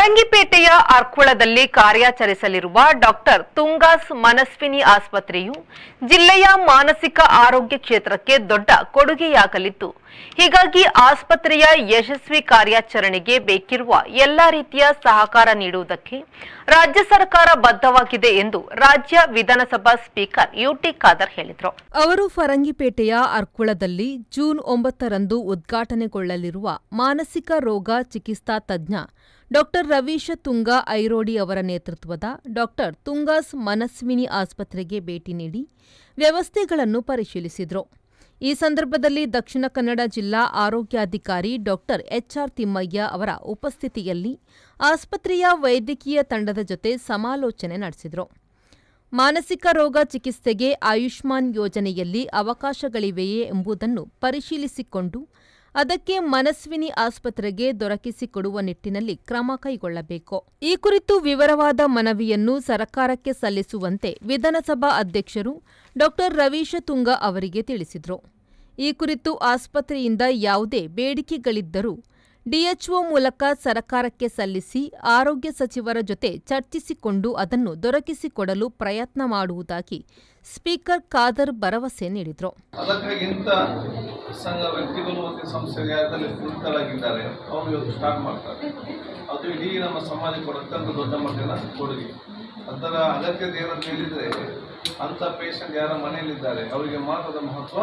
ಫರಂಗಿಪೇಟೆಯ ಅರ್ಕುಳದಲ್ಲಿ ಕಾರ್ಯಾಚರಿಸಲಿರುವ doctor ತುಂಗಾಸ್ Manaswini ಆಸ್ಪತ್ರೆಯು ಜಿಲ್ಲೆಯ ಮಾನಸಿಕ ಆರೋಗ್ಯ ಕ್ಷೇತ್ರಕ್ಕೆ ದೊಡ್ಡ ಕೊಡುಗೆಯಾಗಲಿದ್ದು ಹೀಗಾಗಿ ಆಸ್ಪತ್ರೆಯ ಯಶಸ್ವಿ ಕಾರ್ಯಾಚರಣೆಗೆ ಬೇಕಿರುವ ಎಲ್ಲಾ ರೀತಿಯ ಸಹಕಾರ ನೀಡುವುದಕ್ಕೆ ರಾಜ್ಯ ಸರ್ಕಾರ ಬದ್ಧವಾಗಿದೆ ಎಂದು ರಾಜ್ಯ ವಿಧಾನಸಭಾ ಸ್ಪೀಕರ್ ಯುಟಿ ಖಾದರ್ ಹೇಳಿದರು ಅವರು ಫರಂಗಿಪೇಟೆಯ ಅರ್ಕುಳದಲ್ಲಿ ಜೂನ್ ಒಂಬತ್ತರಂದು ಉದ್ಘಾಟನೆಗೊಳ್ಳಲಿರುವ ಮಾನಸಿಕ ರೋಗ ಚಿಕಿತ್ಸಾ ತಜ್ಞ ಡಾಕ್ಟರ್ ರವೀಶ ತುಂಗ ಐರೋಡಿ ಅವರ ನೇತೃತ್ವದ ಡಾಕ್ಟರ್ ತುಂಗಾಸ್ ಮನಸ್ವಿನಿ ಆಸ್ಪತ್ರೆಗೆ ಭೇಟಿ ನೀಡಿ ವ್ಯವಸ್ಥೆಗಳನ್ನು ಪರಿಶೀಲಿಸಿದರು ಈ ಸಂದರ್ಭದಲ್ಲಿ ದಕ್ಷಿಣ ಕನ್ನಡ ಜಿಲ್ಲಾ ಆರೋಗ್ಯಾಧಿಕಾರಿ ಡಾಕ್ಟರ್ ಎಚ್ಆರ್ ತಿಮ್ಮಯ್ಯ ಅವರ ಉಪಸ್ಥಿತಿಯಲ್ಲಿ ಆಸ್ಪತ್ರೆಯ ವೈದ್ಯಕೀಯ ತಂಡದ ಜೊತೆ ಸಮಾಲೋಚನೆ ನಡೆಸಿದರು ಮಾನಸಿಕ ರೋಗ ಚಿಕಿತ್ಸೆಗೆ ಆಯುಷ್ಮಾನ್ ಯೋಜನೆಯಲ್ಲಿ ಅವಕಾಶಗಳಿವೆಯೇ ಎಂಬುದನ್ನು ಪರಿಶೀಲಿಸಿಕೊಂಡು ಅದಕ್ಕೆ ಮನಸ್ವಿನಿ ಆಸ್ಪತ್ರೆಗೆ ದೊರಕಿಸಿಕೊಡುವ ನಿಟ್ಟಿನಲ್ಲಿ ಕ್ರಮ ಕೈಗೊಳ್ಳಬೇಕು ಈ ಕುರಿತು ವಿವರವಾದ ಮನವಿಯನ್ನು ಸರ್ಕಾರಕ್ಕೆ ಸಲ್ಲಿಸುವಂತೆ ವಿಧಾನಸಭಾ ಅಧ್ಯಕ್ಷರು ಡಾಕ್ಟರ್ ರವೀಶ ತುಂಗ ಅವರಿಗೆ ತಿಳಿಸಿದರು ಈ ಕುರಿತು ಆಸ್ಪತ್ರೆಯಿಂದ ಯಾವುದೇ ಬೇಡಿಕೆಗಳಿದ್ದರೂ ಡಿಎಚ್ಒ ಮೂಲಕ ಸರ್ಕಾರಕ್ಕೆ ಸಲ್ಲಿಸಿ ಆರೋಗ್ಯ ಸಚಿವರ ಜೊತೆ ಚರ್ಚಿಸಿಕೊಂಡು ಅದನ್ನು ದೊರಕಿಸಿಕೊಡಲು ಪ್ರಯತ್ನ ಮಾಡುವುದಾಗಿ ಸ್ಪೀಕರ್ ಖಾದರ್ ಭರವಸೆ ನೀಡಿದರು ಅದಕ್ಕಾಗಿ ಇಂಥ ಸಂಘ ವ್ಯಕ್ತಿಗಳು ಮತ್ತು ಸಂಸ್ಥೆಗಳು ಯಾರಲ್ಲಿ ಕುರಿತರಾಗಿದ್ದಾರೆ ಅವರು ಇವತ್ತು ಸ್ಟಾರ್ಟ್ ಮಾಡ್ತಾರೆ ಅದು ಇಡೀ ನಮ್ಮ ಸಮಾಜಕ್ಕೆ ಕೂಡ ಅತ್ಯಂತ ದೊಡ್ಡ ಮಟ್ಟಿನ ಕೊಡುಗೆ ಅದರ ಅಗತ್ಯತೆ ಏನಂತ ಹೇಳಿದರೆ ಅಂಥ ಪೇಷಂಟ್ ಯಾರ ಮನೆಯಲ್ಲಿದ್ದಾರೆ ಅವರಿಗೆ ಮಾತ್ರದ ಮಹತ್ವ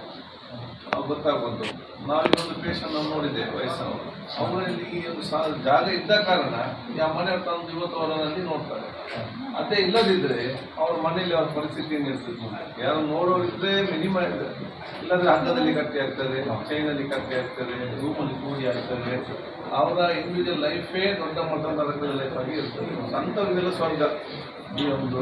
ಆ, ಗೊತ್ತಾಗ್ಬೋದು ನಾವು ಈ ಒಂದು ಪೇಷಂಟ್ ನಾವು ನೋಡಿದೆ ವಯಸ್ಸನ್ನು ಅವರಲ್ಲಿ ಈ ಒಂದು ಸಾ ಜಾಗ ಇದ್ದ ಕಾರಣ ಆ ಮನೆ ತಂದು ಇವತ್ತು ಅವರಲ್ಲಿ ನೋಡ್ತಾರೆ ಅದೇ ಇಲ್ಲದಿದ್ದರೆ ಅವ್ರ ಮನೆಯಲ್ಲಿ ಅವ್ರ ಪರಿಸ್ಥಿತಿ ಏನಿರ್ತದೆ ಯಾರು ನೋಡೋರಿದ್ರೆ ಮಿನಿಮಮ್ ಇದೆ ಇಲ್ಲದ್ರೆ ಹಗ್ಗದಲ್ಲಿ ಕಟ್ಟಿ ಆಗ್ತದೆ ಚೈನಲ್ಲಿ ಕಟ್ಟಿ ಆಗ್ತದೆ ರೂಮಲ್ಲಿ ಕೂಡಿ ಆಗ್ತದೆ ಅವರ ಇಂಡಿವಿಜುವಲ್ ಲೈಫೇ ದೊಡ್ಡ ಮಟ್ಟದ ನರಕದ ಲೈಫ್ ಆಗಿ ಇರ್ತದೆ ಅಂಥವ್ರಿಗೆಲ್ಲ ಸ್ವರ್ಗ ಈ ಒಂದು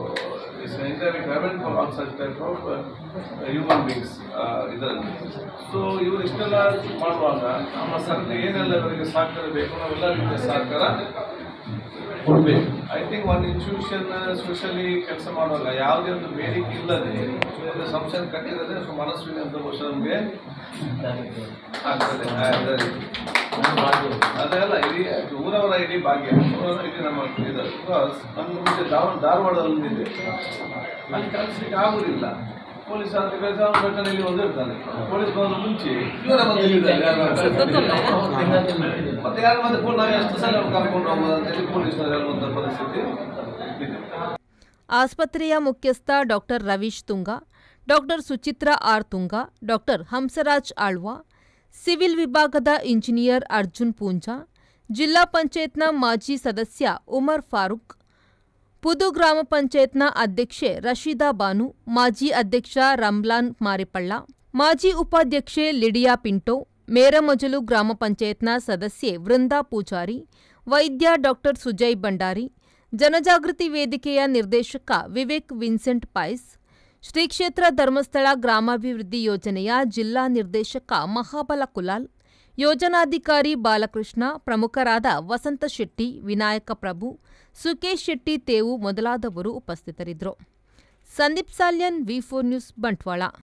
for all such type of human beings ಇದರಲ್ಲಿ ಸೊ ಇವರು ಇಷ್ಟೆಲ್ಲ ಮಾಡುವಾಗ ನಮ್ಮ ಸರ್ಕಾರ ಏನೆಲ್ಲ ಇವರಿಗೆ ಸಹಕಾರ ಬೇಕು ನಾವೆಲ್ಲ ರೀತಿಯ ಸಹಕಾರ ಕೊಡಬೇಕು ಐ ಥಿಂಕ್ ಒಂದು ಇನ್ಸ್ಟಿಟ್ಯೂಷನ್ ಸೋಷಲಿ ಕೆಲಸ ಮಾಡುವಾಗ ಯಾವುದೇ ಒಂದು ಬೇಡಿಕೆ ಇಲ್ಲದೆ ಒಂದು ಸಂಸ್ಥೆ ಕಟ್ಟಿದರೆ ಸೊ ಮನಸ್ವಿನಿ ಅಂತ ಬಹುಶಃ ನಮಗೆ ಆಗ್ತದೆ ಆ, ಅದೇ ರೀತಿ. ಅದೆಲ್ಲ ಇಡೀ ಊರವರ ಇಡೀ ಭಾಗ್ಯ ಊರವರ ಇಡೀ ನಮ್ಮ ಇದು ಬಿಕಾಸ್ ನಮ್ಗೆ ಮುಂಚೆ ಧಾರವಾಡ ಧಾರವಾಡದಲ್ಲಿ ಒಂದಿದೆ ಅಲ್ಲಿ ಕಲಿಸ್ಲಿಕ್ಕೆ ಆಗುದಿಲ್ಲ ಪೊಲೀಸ್ ಅಂತ ಕೆಲಸ ಘಟನೆಯಲ್ಲಿ ಒಂದಿರ್ತಾನೆ ಪೊಲೀಸ್ ಬಂದ ಮುಂಚೆ ಇವರ ಬಂದು ಇಲ್ಲಿದ್ದಾರೆ. ಮತ್ತೆ ಯಾರು ಮತ್ತೆ ಫೋನ್ ನಾವು ಎಷ್ಟು ಸಲ ಕರ್ಕೊಂಡು ಹೋಗೋದು ಅಂತೇಳಿ ಪೊಲೀಸ್ನವರು ಹೇಳುವಂಥ ಪರಿಸ್ಥಿತಿ ಇದೆ ಆಸ್ಪತ್ರೆಯ ಮುಖ್ಯಸ್ಥ doctor Ravish Tunga doctor Suchitra R Tunga doctor Hansraj Alva civil ವಿಭಾಗದ ಇಂಜಿನಿಯರ್ ಅರ್ಜುನ್ ಪೂಂಜಾ ಜಿಲ್ಲಾ ಪಂಚಾಯತ್ನ ಮಾಜಿ ಸದಸ್ಯ ಉಮರ್ ಫಾರೂಕ್ ಪುದು ಗ್ರಾಮ ಪಂಚಾಯತ್ನ ಅಧ್ಯಕ್ಷೆ ರಶೀದಾ ಬಾನು ಮಾಜಿ ಅಧ್ಯಕ್ಷ ರಮ್ಲಾನ್ ಮಾರಿಪಳ್ಳ ಮಾಜಿ ಉಪಾಧ್ಯಕ್ಷೆ ಲಿಡಿಯಾ ಪಿಂಟೋ ಮೇರಮಜಲು ಗ್ರಾಮ ಪಂಚಾಯತ್ನ ಸದಸ್ಯೆ ವೃಂದಾ ಪೂಜಾರಿ ವೈದ್ಯ ಡಾಕ್ಟರ್ ಸುಜಯ್ ಭಂಡಾರಿ ಜನಜಾಗೃತಿ ವೇದಿಕೆಯ ನಿರ್ದೇಶಕ ವಿವೇಕ್ ವಿನ್ಸೆಂಟ್ ಪೈಸ್ ಶ್ರೀ ಕ್ಷೇತ್ರ ಧರ್ಮಸ್ಥಳ ಗ್ರಾಮಾಭಿವೃದ್ಧಿ ಯೋಜನೆಯ ಜಿಲ್ಲಾ ನಿರ್ದೇಶಕ ಮಹಾಬಲ ಕುಲಾಲ್ ಯೋಜನಾಧಿಕಾರಿ ಬಾಲಕೃಷ್ಣ ಪ್ರಮುಖರಾದ ವಸಂತ ಶೆಟ್ಟಿ ವಿನಾಯಕ ಪ್ರಭು ಸುಕೇಶ್ ಶೆಟ್ಟಿ ತೇವು ಮೊದಲಾದವರು ಉಪಸ್ಥಿತರಿದ್ದರು Sandeep Salian V four news Bantwal